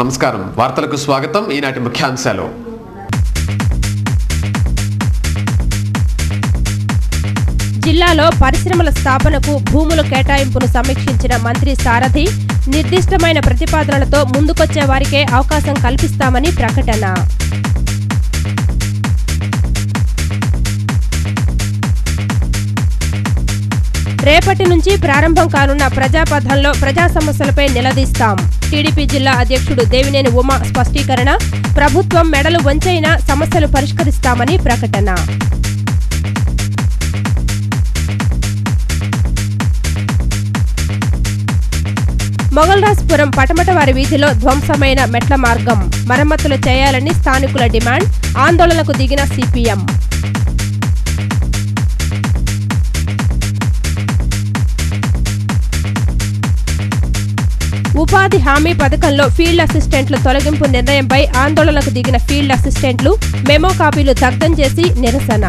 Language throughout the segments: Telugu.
నమస్కారం వార్తలకు స్వాగతం ఈనాటి ముఖ్యాంశాలు జిల్లాలో పరిశ్రమల స్థాపనకు భూముల కేటాయింపును సమీక్షించిన మంత్రి సారథి నిర్దిష్టమైన ప్రతిపాదనలతో ముందుకొచ్చే వారికే అవకాశం కల్పిస్తామని ప్రకటన రేపటి నుంచి ప్రారంభం కానున్న ప్రజాపథంలో ప్రజా సమస్యలపై నిలదీస్తాం టీడీపీ జిల్లా అధ్యక్షుడు దేవినేని ఉమా స్పష్టీకరణ ప్రభుత్వం మెడలు వంచైనా సమస్యలు పరిష్కరిస్తామని ప్రకటన మొగల్రాజ్పురం పటమటవారి వీధిలో ధ్వంసమైన మెట్ల మార్గం మరమ్మతులు చేయాలని స్థానికుల డిమాండ్ ఆందోళనకు దిగిన సిపిఎం ఉపాధి హామీ పథకంలో ఫీల్డ్ అసిస్టెంట్ల తొలగింపు నిర్ణయంపై ఆందోళనకు దిగిన ఫీల్డ్ అసిస్టెంట్లు మెమో కాపీలు దగ్ధం చేసి నిరసన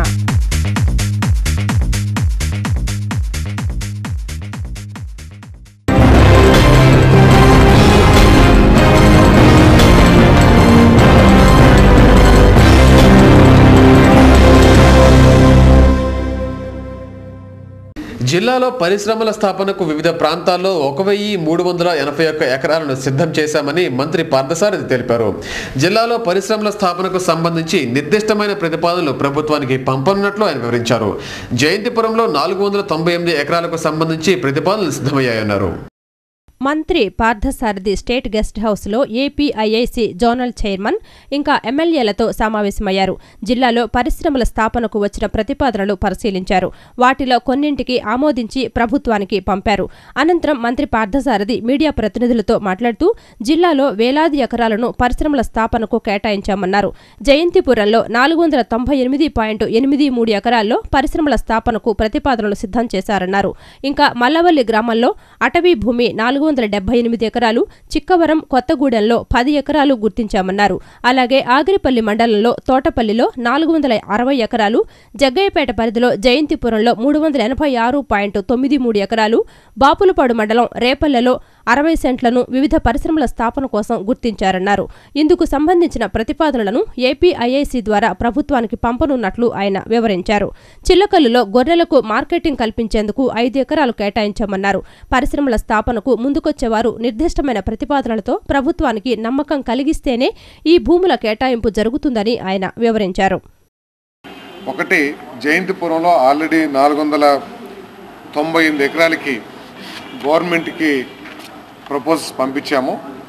జిల్లాలో పరిశ్రమల స్థాపనకు వివిధ ప్రాంతాల్లో ఒక వెయ్యి మూడు వందల ఎనభై ఒక్క ఎకరాలను సిద్ధం చేశామని మంత్రి పార్థసారథి తెలిపారు జిల్లాలో పరిశ్రమల స్థాపనకు సంబంధించి నిర్దిష్టమైన ప్రతిపాదనలు ప్రభుత్వానికి పంపనున్నట్లు ఆయన వివరించారు జయంతిపురంలో నాలుగు వందల తొంభై ఎనిమిది ఎకరాలకు సంబంధించి ప్రతిపాదనలు సిద్ధమయ్యాయన్నారు మంత్రి పార్థసారథి స్టేట్ గెస్ట్ హౌస్లో ఏపీఐఐసి జోనల్ చైర్మన్ ఇంకా ఎమ్మెల్యేలతో సమావేశమయ్యారు జిల్లాలో పరిశ్రమల స్థాపనకు వచ్చిన ప్రతిపాదనలు పరిశీలించారు వాటిలో కొన్నింటికి ఆమోదించి ప్రభుత్వానికి పంపారు అనంతరం మంత్రి పార్థసారథి మీడియా ప్రతినిధులతో మాట్లాడుతూ జిల్లాలో వేలాది ఎకరాలను పరిశ్రమల స్థాపనకు కేటాయించామన్నారు జయంతిపురంలో నాలుగు వందల తొంభై ఎనిమిది పాయింట్ ఎనిమిది మూడు ఎకరాల్లో పరిశ్రమల స్థాపనకు ప్రతిపాదనలు సిద్ధం చేశారన్నారు ఇంకా మల్లవల్లి గ్రామంలో అటవీ భూమి నాలుగు వందల డెబ్బై ఎనిమిది ఎకరాలు చిక్కవరం కొత్తగూడెంలో పది ఎకరాలు గుర్తించామన్నారు అలాగే ఆగిరిపల్లి మండలంలో తోటపల్లిలో నాలుగు వందల అరవై ఎకరాలు జగ్గయ్యపేట పరిధిలో జయంతిపురంలో మూడు వందల ఎనభై ఆరు పాయింట్ తొమ్మిది మూడు ఎకరాలు బాపులపాడు మండలం రేపల్లెలో అరవై సెంట్లను వివిధ పరిశ్రమల స్థాపన కోసం గుర్తించారన్నారు ఇందుకు సంబంధించిన ప్రతిపాదనలను ఏపీఐఐసి ద్వారా ప్రభుత్వానికి పంపనున్నట్లు ఆయన వివరించారు చిల్లకల్లులో గొర్రెలకు మార్కెటింగ్ కల్పించేందుకు ఐదు ఎకరాలు కేటాయించామన్నారు పరిశ్రమల స్థాపనకు ముందుకొచ్చేవారు నిర్దిష్టమైన ప్రతిపాదనలతో ప్రభుత్వానికి నమ్మకం కలిగిస్తేనే ఈ భూముల కేటాయింపు జరుగుతుందని ఆయన వివరించారు ఒకటి జయంతిపురంలో ఆల్రెడీ నాలుగు వందల తొంభై ఎనిమిది ఎకరాలకి గవర్నమెంట్కి ప్రపోజల్స్ పంపించాము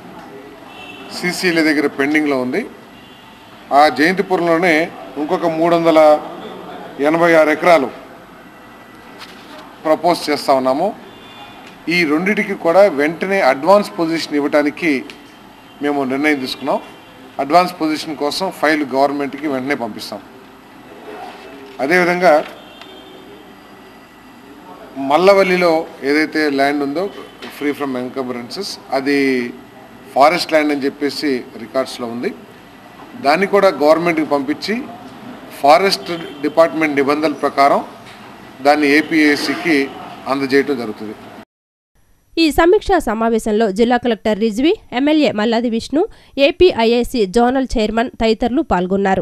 సీసీల దగ్గర పెండింగ్లో ఉంది ఆ జయంతిపురంలోనే ఇంకొక మూడు వందల ఎనభై ఆరు ఎకరాలు ప్రపోజ్ చేస్తా ఉన్నాము ఈ రెండిటికి కూడా వెంటనే అడ్వాన్స్ పొజిషన్ ఇవ్వడానికి మేము నిర్ణయం తీసుకున్నాం అడ్వాన్స్ పొజిషన్ కోసం ఫైల్ గవర్నమెంట్కి వెంటనే పంపిస్తాం అదేవిధంగా మల్లవల్లిలో ఏదైతే ల్యాండ్ ఉందో ఫ్రీ ఫ్రమ్ ఎన్కంబరెన్సెస్ అది ఫారెస్ట్ ల్యాండ్ అని చెప్పేసి రికార్డ్స్లో ఉంది దాన్ని కూడా గవర్నమెంట్కి పంపించి ఫారెస్ట్ డిపార్ట్మెంట్ నిబంధనల ప్రకారం దాన్ని ఏపీఏసీకి అందజేయటం జరుగుతుంది ఈ సమీక్షా సమావేశంలో జిల్లా collector Rizvi MLA Malladi Vishnu APIIC zonal chairman తదితరులు పాల్గొన్నారు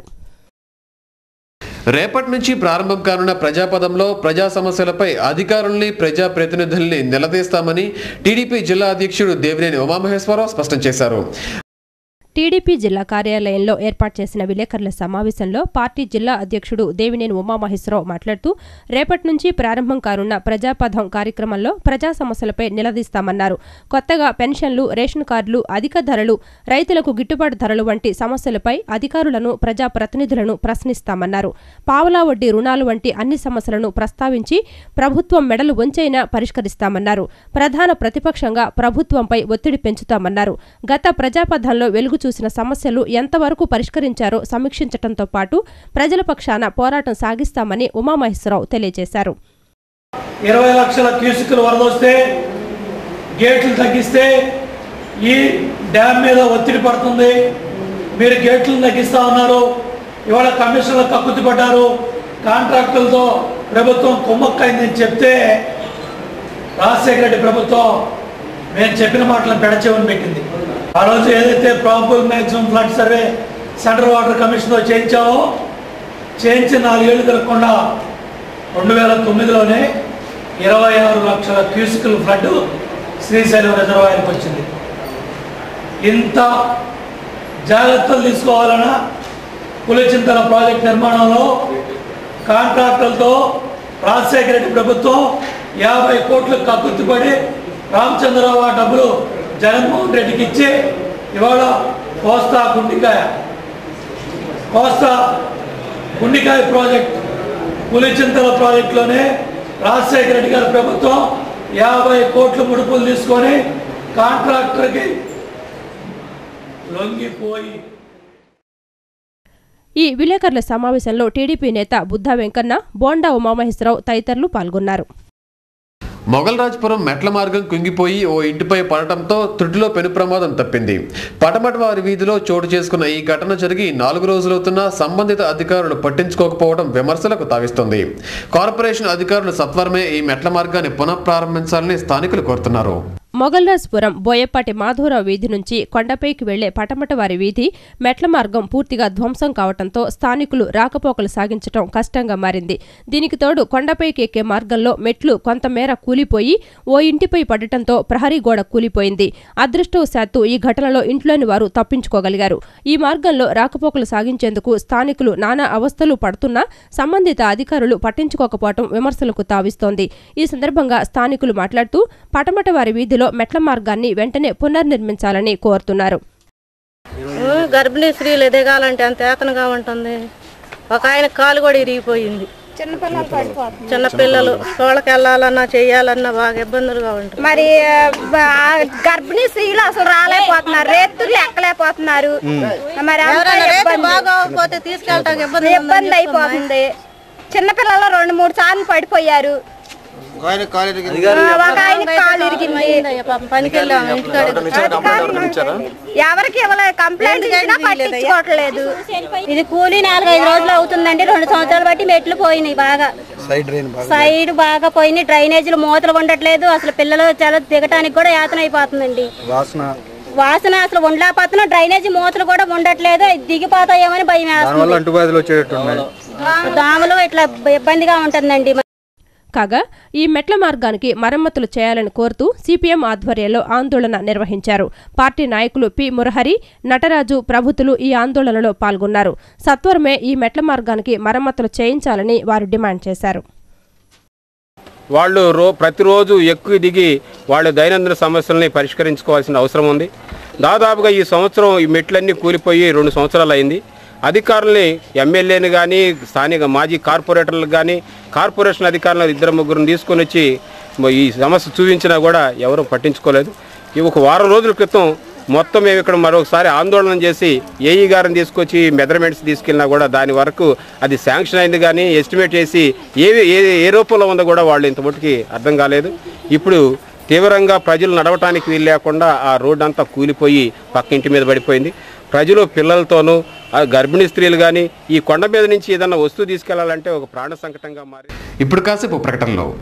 రేపటి నుంచి ప్రారంభం కానున్న ప్రజాపదంలో ప్రజా సమస్యలపై అధికారుల్ని ప్రజా ప్రతినిధుల్ని నిలదీస్తామని టీడీపీ జిల్లా అధ్యక్షుడు దేవినేని ఉమామహేశ్వరరావు స్పష్టం చేశారు టీడీపీ జిల్లా కార్యాలయంలో ఏర్పాటు చేసిన విలేకరుల సమావేశంలో పార్టీ జిల్లా అధ్యక్షుడు దేవినేని ఉమామహేశ్వరరావు మాట్లాడుతూ రేపటి నుంచి ప్రారంభం కానున్న ప్రజాపథం కార్యక్రమంలో ప్రజా సమస్యలపై నిలదీస్తామన్నారు కొత్తగా పెన్షన్లు రేషన్ కార్డులు అధిక ధరలు రైతులకు గిట్టుబాటు ధరలు వంటి సమస్యలపై అధికారులను ప్రజా ప్రతినిధులను ప్రశ్నిస్తామన్నారు పావలా వడ్డీ రుణాలు వంటి అన్ని సమస్యలను ప్రస్తావించి ప్రభుత్వం మెడలు వంచైనా పరిష్కరిస్తామన్నారు ప్రధాన ప్రతిపక్షంగా ప్రభుత్వంపై ఒత్తిడి పెంచుతామన్నారు గత ప్రజాపథంలో వెలుగు చూసిన సమస్యలు ఎంతవరకు పరిష్కరించారో సమీక్షించడంతో పాటు ప్రజల పక్షాన పోరాటం సాగిస్తామని ఉమామహేశ్వరరావు తెలియజేశారు ఇరవై లక్షల క్యూసిక్లు వరద వస్తే గేట్లు తగ్గిస్తే ఈ డ్యామ్ మీద ఒత్తిడి పడుతుంది మీరు గేట్లను తగ్గిస్తా ఉన్నారు ఇవాళ కమిషన్లు కక్కుతి పడ్డారు కాంట్రాక్టులతో ప్రభుత్వం కుమ్మక్కైందని చెప్తే రాజశేఖర రెడ్డి ప్రభుత్వం మేము చెప్పిన మాటలను పెడచేవని పెట్టింది ఆ రోజు ఏదైతే probable maximum flood survey central water కమిషన్తో చేయించామో చేయించి నాలుగేళ్లు తిరగకుండా రెండు వేల తొమ్మిదిలోనే ఇరవై ఆరు లక్షల క్యూసికల్ ఫ్లడ్ శ్రీశైలం రిజర్వాయర్కి వచ్చింది ఇంత జాగ్రత్తలు తీసుకోవాలన్నా పులిచింతల ప్రాజెక్ట్ నిర్మాణంలో కాంట్రాక్టర్లతో రాజశేఖర రెడ్డి ప్రభుత్వం యాభై కోట్లు కక్కుర్తిపడి రామచంద్రరావు ఆ డబ్బులు జగన్మోహన్ రెడ్డికి ఇచ్చి ఇవాళ కోస్తా గుండికాయ కోస్తా గుండికాయ ప్రాజెక్ట్ పులిచింతల ప్రాజెక్టులోనే రాజశేఖర రెడ్డి గారి ప్రభుత్వం యాభై కోట్ల ముడుపులు తీసుకొని కాంట్రాక్టర్కి లొంగిపోయి ఈ విలేకరుల సమావేశంలో టీడీపీ నేత బుద్ధా వెంకన్న బోండా ఉమామహేశ్వరరావు తదితరులు పాల్గొన్నారు మొగల్రాజ్పురం మెట్ల మార్గం కుంగిపోయి ఓ ఇంటిపై పడటంతో త్రుటిలో పెను ప్రమాదం తప్పింది పటమట వారి వీధిలో చోటు చేసుకున్న ఈ ఘటన జరిగి నాలుగు రోజులవుతున్నా సంబంధిత అధికారులు పట్టించుకోకపోవడం విమర్శలకు తావిస్తోంది కార్పొరేషన్ అధికారులు సత్వరమే ఈ మెట్ల మార్గాన్ని పునఃప్రారంభించాలని స్థానికులు కోరుతున్నారు మొగల్రాజ్పురం బోయపాటి మాధవరావు వీధి నుంచి కొండపైకి వెళ్లే పటమటవారి వీధి మెట్ల మార్గం పూర్తిగా ధ్వంసం కావడంతో స్థానికులు రాకపోకలు సాగించడం కష్టంగా మారింది దీనికి తోడు కొండపైకి ఎక్కే మార్గంలో మెట్లు కొంతమేర కూలిపోయి ఓ ఇంటిపై పడటంతో ప్రహరీ గోడ కూలిపోయింది అదృష్టవశాత్తు ఈ ఘటనలో ఇంట్లోని వారు తప్పించుకోగలిగారు ఈ మార్గంలో రాకపోకలు సాగించేందుకు స్థానికులు నానా అవస్థలు పడుతున్నా సంబంధిత అధికారులు పట్టించుకోకపోవడం విమర్శలకు తావిస్తోంది ఈ సందర్భంగా స్థానికులు మాట్లాడుతూ పటమటవారి వీధిలో మెట్ల మార్గాన్ని వెంటనే పునర్నిర్మించాలని కోరుతున్నారు ఉమ్, గర్భిణీ స్త్రీలు ఎదగాలంటే అంత ఏతనగా ఉంటుంది ఒక ఆయన కాలు కూడా ఇరిగిపోయింది చిన్నపిల్లలు స్కూళ్ళకి వెళ్ళాలన్నా చేయాలన్నా బాగా ఇబ్బందులుగా ఉంటుంది మరి ఆ, బా- గర్భిణీ స్త్రీలు అసలు రాలేకపోతున్నారు రేతులు ఎక్కలేకపోతున్నారు మరి అంతా ఎవరైనా రేటు ఇబ్బంది. బాగోకపోతే తీసుకెళ్ళటానికి ఇబ్బంది ఉందని ఇబ్బంది అయిపోతుంది చిన్నపిల్లలు రెండు మూడు సార్లు పడిపోయారు ఆ, ఒక ఆయనకి కాలు ఇరిగింది అయ్యా, పాపం పనికి వెళ్ళాము ఇంటికాడికి ఎవరికి ఇవ్వలేదు కంప్లైంట్ ఇచ్చినా పట్టించుకోవట్లేదు ఇది కూలీ నాలుగైదు రోజులు అవుతుందండి రెండు సంవత్సరాలు బట్టి మెట్లు పోయినాయి బాగా సైడ్ బాగా పోయినాయి డ్రైనేజీలు మూతలు ఉండట్లేదు అసలు పిల్లలు చాలా దిగటానికి కూడా యాతన అయిపోతుందండి వాసన అసలు ఉండలేకపోతున్నాం డ్రైనేజీ మూతలు కూడా ఉండట్లేదు అవి దిగిపోతాయేమని భయం వేస్తుంది అంటువ్యాధులు వచ్చేటట్టు ఉన్నాయి దోమలు ఇట్లా ఇబ్బందిగా ఉంటుందండి కాగా ఈ మెట్ల మార్గానికి మరమ్మతులు చేయాలని కోరుతూ సిపిఎం ఆధ్వర్యంలో ఆందోళన నిర్వహించారు పార్టీ నాయకులు పి మురహరి నటరాజు ప్రభుతులు ఈ ఆందోళనలో పాల్గొన్నారు సత్వరమే ఈ మెట్ల మార్గానికి మరమ్మతులు చేయించాలని వారు డిమాండ్ చేశారు వాళ్ళు రో ప్రతిరోజు ఎక్కువ దిగి వాళ్ళ దైనందిన సమస్యల్ని పరిష్కరించుకోవాల్సిన అవసరం ఉంది దాదాపుగా ఈ సంవత్సరం ఈ మెట్లన్నీ కూలిపోయి రెండు సంవత్సరాలు అయింది అధికారుల్ని ఎమ్మెల్యేని కానీ స్థానిక మాజీ కార్పొరేటర్లకు కానీ కార్పొరేషన్ అధికారులను ఇద్దరు ముగ్గురిని తీసుకొని వచ్చి మ- ఈ సమస్య చూపించినా కూడా ఎవరూ పట్టించుకోలేదు ఈ ఒక వారం రోజుల క్రితం మొత్తం మేము ఇక్కడ మరొకసారి ఆందోళన చేసి ఏఈ గారిని తీసుకొచ్చి మెజర్మెంట్స్ తీసుకెళ్ళినా కూడా దాని వరకు అది శాంక్షన్ అయింది కానీ ఎస్టిమేట్ చేసి ఏవి ఏ ఏ రూపంలో ఉందో కూడా వాళ్ళు ఇంతమట్టుకి అర్థం కాలేదు ఇప్పుడు తీవ్రంగా ప్రజలు నడవటానికి వీలు లేకుండా ఆ రోడ్డు అంతా కూలిపోయి పక్క ఇంటి మీద పడిపోయింది ప్రజలు పిల్లలతోనూ ఆ గర్భిణీ స్త్రీలు కానీ ఈ కొండ మీద నుంచి ఏదైనా వస్తువు తీసుకెళ్లాలంటే ఒక ప్రాణ సంకటంగా మారి ఇప్పుడు కాసేపు ప్రకటనలో